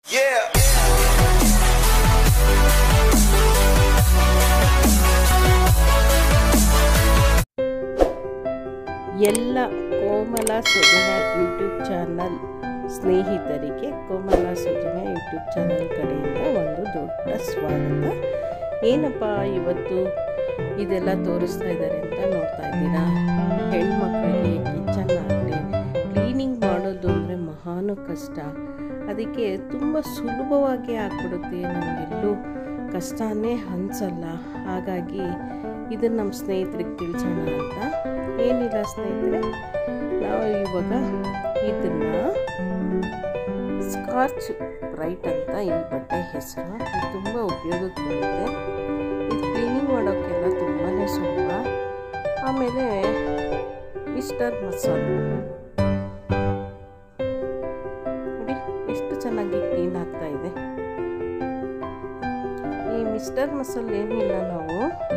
Yeah. ಎಲ್ಲ ಕೋಮಲ ಸುಜನ YouTube channel ಸ್ನೇಹಿತರಿಗೆ ಕೋಮಲ ಸುಜನ YouTube channel ಕಡೆಯಿಂದ ಒಂದು ದೊಡ್ಡ ಸ್ವಾಗತ ಏನಪ್ಪ ಇವತ್ತು ಇದೆಲ್ಲ ತೋರಿಸ್ತಾ ಇದ್ದಾರೆ ಅಂತ ನೋಡ್ತಾ ಇದ್ದೀರಾ ಹೆಣ್ಮಕ್ಳಿಗೆ ಕಿಚನ್ ಆಗಲಿ ಕ್ಲೀನಿಂಗ್ ಮಾಡೋದು ಅಂದರೆ ಮಹಾನು ಕಷ್ಟ ಅದಕ್ಕೆ ತುಂಬ ಸುಲಭವಾಗಿ ಆಗ್ಬಿಡುತ್ತೆ ನಮಗೆಲ್ಲೂ ಕಷ್ಟನೇ ಅನ್ಸಲ್ಲ ಹಾಗಾಗಿ ಇದನ್ನು ನಮ್ಮ ಸ್ನೇಹಿತರಿಗೆ ತಿಳಿಸೋಣ ಅಂತ ಏನಿಲ್ಲ ಸ್ನೇಹಿತರೆ ನಾವು ಇವಾಗ ಇದನ್ನು ಸ್ಕಾರ್ಚ್ ಬ್ರೈಟ್ ಅಂತ ಈ ಬಟ್ಟೆ ಹೆಸರು ಇದು ತುಂಬ ಉಪಯೋಗಕ್ಕೆ ಬರುತ್ತೆ ಇದು ಕ್ಲೀನಿಂಗ್ ಮಾಡೋಕ್ಕೆಲ್ಲ ತುಂಬಾ ಸುಲಭ ಆಮೇಲೆ ಮಿಸ್ಟರ್ ಮಸಾಲ ನೋಡಿ ಎಷ್ಟು ಚೆನ್ನಾಗಿ ಕ್ಲೀನ್ ಆಗ್ತಾ ಇದೆ ಈ ಮಿಸ್ಟರ್ ಮಸಾಲ ಏನಿಲ್ಲ ನಾವು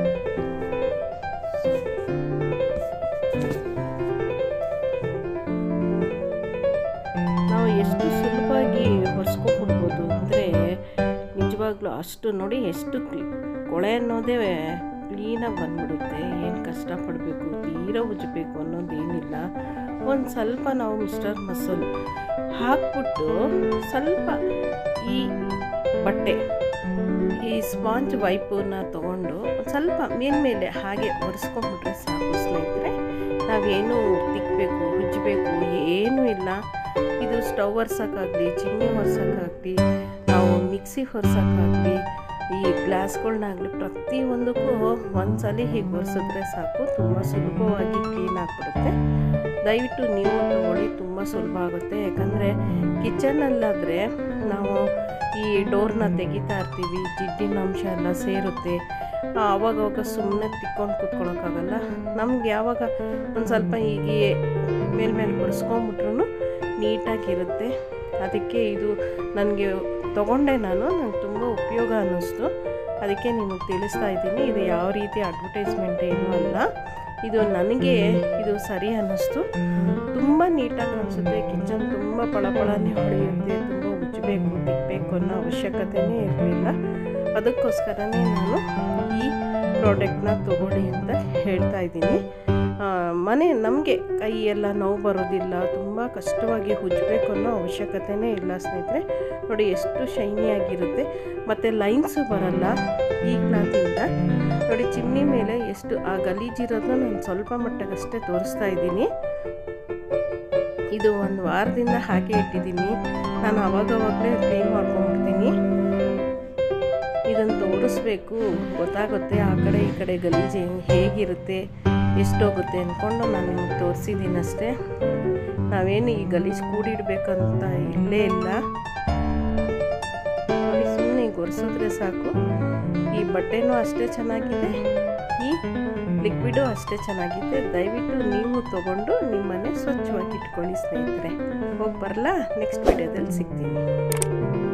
ನಾವು ಎಷ್ಟು ಸುಲಭವಾಗಿ ಒರೆಸ್ಕೊಬಿಡ್ಬೋದು ಅಂದರೆ ನಿಜವಾಗ್ಲೂ ಅಷ್ಟು ನೋಡಿ ಎಷ್ಟು ಕ್ಲಿ ಕೊಳೆ ಅನ್ನೋದೇ ಕ್ಲೀನಾಗಿ ಬಂದ್ಬಿಡುತ್ತೆ ಏನು ಕಷ್ಟಪಡಬೇಕು ತೀರ ಉಜ್ಜಬೇಕು ಅನ್ನೋದೇನಿಲ್ಲ ಒಂದು ಸ್ವಲ್ಪ ನಾವು ಮಿಸ್ಟರ್ ಮಸಾಲ್ ಹಾಕ್ಬಿಟ್ಟು ಸ್ವಲ್ಪ ಈ ಬಟ್ಟೆ ಈ ಸ್ಪಾಂಜ್ ವೈಪನ್ನ ತೊಗೊಂಡು ಒಂದು ಸ್ವಲ್ಪ ಮೇಲ್ಮೇಲೆ ಹಾಗೆ ಒರೆಸ್ಕೊಂಡ್ಬಿಟ್ರೆ ಸಾಕು ಸ್ನೇಹಿತರೆ ನಾವೇನು ತಿಕ್ಕಬೇಕು ಉಜ್ಜಬೇಕು ಏನೂ ಇಲ್ಲ ಇದು ಸ್ಟವ್ ಒರ್ಸೋಕ್ಕಾಗಲಿ ಚಿಮ್ನಿ ಒರ್ಸೋಕ್ಕಾಗಲಿ ನಾವು ಮಿಕ್ಸಿ ಹೊರ್ಸೋಕ್ಕಾಗಲಿ ಈ ಗ್ಲಾಸ್ಗಳನ್ನಾಗಲಿ ಪ್ರತಿಯೊಂದಕ್ಕೂ ಒಂದ್ಸಲ ಹೀಗೆ ಒರೆಸಿದ್ರೆ ಸಾಕು ತುಂಬ ಸುಲಭವಾಗಿ ಕ್ಲೀನ್ ಆಗಿಬಿಡುತ್ತೆ ದಯವಿಟ್ಟು ನೀವು ತಗೊಳ್ಳಿ ತುಂಬ ಸುಲಭ ಆಗುತ್ತೆ ಯಾಕಂದರೆ ಕಿಚನಲ್ಲಾದರೆ ನಾವು ಈ ಡೋರ್ನ ತೆಗಿತಾ ಇರ್ತೀವಿ ಜಿಡ್ಡಿನ ಅಂಶ ಎಲ್ಲ ಸೇರುತ್ತೆ ಆವಾಗವಾಗ ಸುಮ್ಮನೆ ತಿಕ್ಕೊಂಡು ಕೂತ್ಕೊಳ್ಳೋಕ್ಕಾಗಲ್ಲ ನಮ್ಗೆ ಯಾವಾಗ ಒಂದು ಸ್ವಲ್ಪ ಹೀಗೆ ಮೇಲ್ಮೇಲೆ ಒರೆಸ್ಕೊಂಬಿಟ್ರು ನೀಟಾಗಿರುತ್ತೆ ಅದಕ್ಕೆ ಇದು ನನಗೆ ತೊಗೊಂಡೆ ನಾನು ನಂಗೆ ತುಂಬ ಉಪಯೋಗ ಅನ್ನಿಸ್ತು ಅದಕ್ಕೆ ನಿಮಗೆ ತಿಳಿಸ್ತಾ ಇದ್ದೀನಿ ಇದು ಯಾವ ರೀತಿ ಅಡ್ವರ್ಟೈಸ್ಮೆಂಟ್ ಏನೂ ಅಲ್ಲ ಇದು ನನಗೆ ಇದು ಸರಿ ಅನ್ನಿಸ್ತು ತುಂಬ ನೀಟಾಗಿ ಅನಿಸುತ್ತೆ ಕಿಚನ್ ತುಂಬ ಪಳಪಳನೆ ಹೊಳೆಯುತ್ತೆ ತುಂಬ ಉಜ್ಜಬೇಕು ತಿಕ್ಕಬೇಕು ಅನ್ನೋ ಅವಶ್ಯಕತೆಯೇ ಇರಲಿಲ್ಲ ಅದಕ್ಕೋಸ್ಕರನೇ ನಾನು ಈ ಪ್ರಾಡಕ್ಟ್ನ ತಗೊಳ್ಳಿ ಅಂತ ಹೇಳ್ತಾ ಇದ್ದೀನಿ ಮನೆ ನಮಗೆ ಕೈ ಎಲ್ಲ ನೋವು ಬರೋದಿಲ್ಲ ತುಂಬ ಕಷ್ಟವಾಗಿ ಉಜ್ಜಬೇಕು ಅನ್ನೋ ಅವಶ್ಯಕತೆಯೇ ಇಲ್ಲ ಸ್ನೇಹಿತರೆ ನೋಡಿ ಎಷ್ಟು ಶೈನಿಯಾಗಿರುತ್ತೆ ಮತ್ತು ಲೈನ್ಸು ಬರಲ್ಲ ಈ ಕ್ಲಾತಿಂದ ನೋಡಿ ಚಿಮ್ನಿ ಮೇಲೆ ಎಷ್ಟು ಆ ಗಲೀಜಿರೋದನ್ನ ನಾನು ಸ್ವಲ್ಪ ಮಟ್ಟಕ್ಕಷ್ಟೇ ತೋರಿಸ್ತಾ ಇದ್ದೀನಿ ಇದು ಒಂದು ವಾರದಿಂದ ಹಾಗೆ ಇಟ್ಟಿದ್ದೀನಿ ನಾನು ಅವಾಗವಾಗಲೇ ಕ್ಲೀನ್ ಮಾಡ್ಕೊಂಡ್ಬಿಡ್ತೀನಿ ಇದನ್ನು ತೋರಿಸ್ಬೇಕು ಗೊತ್ತಾಗುತ್ತೆ ಆ ಕಡೆ ಈ ಕಡೆ ಗಲೀಜು ಹೇಗಿರುತ್ತೆ ಎಷ್ಟೋಗುತ್ತೆ ಅಂದ್ಕೊಂಡು ನಾನು ನಿಮಗೆ ತೋರಿಸಿದ್ದೀನಿ ಅಷ್ಟೇ ನಾವೇನು ಈ ಗಲೀಜು ಕೂಡಿಡ್ಬೇಕಂತ ಇಲ್ಲೇ ಇಲ್ಲ ನೋಡಿ ಸುಮ್ಮನೆ ಗೊರೆಸಿದ್ರೆ ಸಾಕು ಈ ಬಟ್ಟೆನೂ ಅಷ್ಟೇ ಚೆನ್ನಾಗಿದೆ ಈ ಲಿಕ್ವಿಡು ಅಷ್ಟೇ ಚೆನ್ನಾಗಿದೆ ದಯವಿಟ್ಟು ನೀವು ತಗೊಂಡು ನಿಮ್ಮನೆ ಸ್ವಚ್ಛವಾಗಿ ಇಟ್ಕೊಳ್ಳಿ ಸ್ನೇಹಿತರೆ ಹೋಗಿ ಬರಲ್ಲ ನೆಕ್ಸ್ಟ್ ವಿಡಿಯೋದಲ್ಲಿ ಸಿಗ್ತೀನಿ